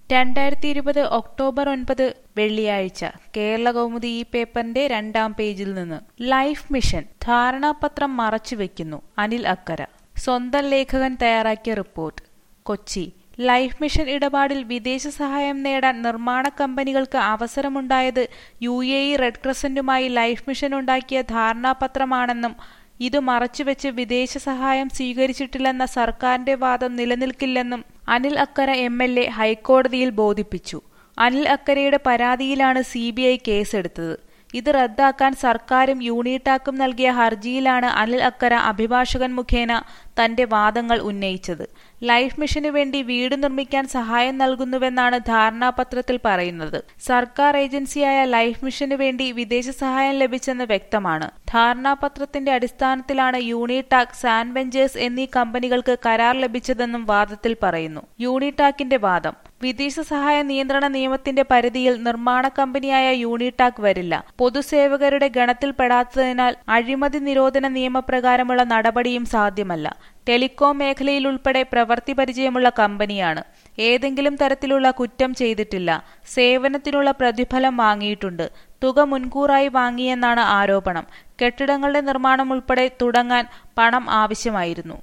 രണ്ടായിരത്തി ഇരുപത് ഒക്ടോബർ ഒൻപത് വെള്ളിയാഴ്ച കേരളകൗമുദി ഈ പേപ്പറിന്റെ രണ്ടാം പേജിൽ നിന്ന് ലൈഫ് മിഷൻ ധാരണാപത്രം മറച്ചുവെക്കുന്നു അനിൽ അക്കര സ്വന്തം ലേഖകൻ തയ്യാറാക്കിയ റിപ്പോർട്ട് കൊച്ചി ലൈഫ് മിഷൻ ഇടപാടിൽ വിദേശ സഹായം നേടാൻ നിർമ്മാണ കമ്പനികൾക്ക് അവസരമുണ്ടായത് യു എ ഇ റെഡ് ക്രസന്റുമായി ലൈഫ് മിഷൻ ഉണ്ടാക്കിയ ധാരണാപത്രമാണെന്നും ഇത് മറച്ചുവെച്ച് വിദേശ സഹായം സ്വീകരിച്ചിട്ടില്ലെന്ന സർക്കാരിന്റെ വാദം നിലനിൽക്കില്ലെന്നും Anil Akkara M L A ഹൈക്കോടതിയിൽ ബോധിപ്പിച്ചു അനിൽ അക്കരയുടെ പരാതിയിലാണ് സി ബി ഐ കേസെടുത്തത് ഇത് റദ്ദാക്കാൻ സർക്കാരും യൂണിടാക്കും നൽകിയ ഹർജിയിലാണ് അനിൽ അക്കര അഭിഭാഷകൻ മുഖേന തന്റെ വാദങ്ങൾ ഉന്നയിച്ചത് ലൈഫ് മിഷനു വേണ്ടി വീട് നിർമ്മിക്കാൻ സഹായം നൽകുന്നുവെന്നാണ് ധാരണാപത്രത്തിൽ പറയുന്നത് സർക്കാർ ഏജൻസിയായ ലൈഫ് മിഷനു വേണ്ടി വിദേശ സഹായം ലഭിച്ചെന്ന് വ്യക്തമാണ് ധാരണാപത്രത്തിന്റെ അടിസ്ഥാനത്തിലാണ് യൂണിടാക് സാൻ വെഞ്ചേഴ്സ് എന്നീ കമ്പനികൾക്ക് കരാർ ലഭിച്ചതെന്നും വാദത്തിൽ പറയുന്നു യൂണിടാക്കിന്റെ വാദം വിദേശ സഹായ നിയന്ത്രണ നിയമത്തിന്റെ പരിധിയിൽ നിർമ്മാണ കമ്പനിയായ യൂണിടാക് വരില്ല പൊതുസേവകരുടെ ഗണത്തിൽപ്പെടാത്തതിനാൽ അഴിമതി നിരോധന നിയമപ്രകാരമുള്ള നടപടിയും സാധ്യമല്ല ടെലികോം മേഖലയിൽ ഉൾപ്പെടെ പ്രവൃത്തി പരിചയമുള്ള കമ്പനിയാണ് ഏതെങ്കിലും തരത്തിലുള്ള കുറ്റം ചെയ്തിട്ടില്ല സേവനത്തിനുള്ള പ്രതിഫലം വാങ്ങിയിട്ടുണ്ട് തുക മുൻകൂറായി വാങ്ങിയെന്നാണ് ആരോപണം കെട്ടിടങ്ങളുടെ നിർമ്മാണം ഉൾപ്പെടെ തുടങ്ങാൻ പണം ആവശ്യമായിരുന്നു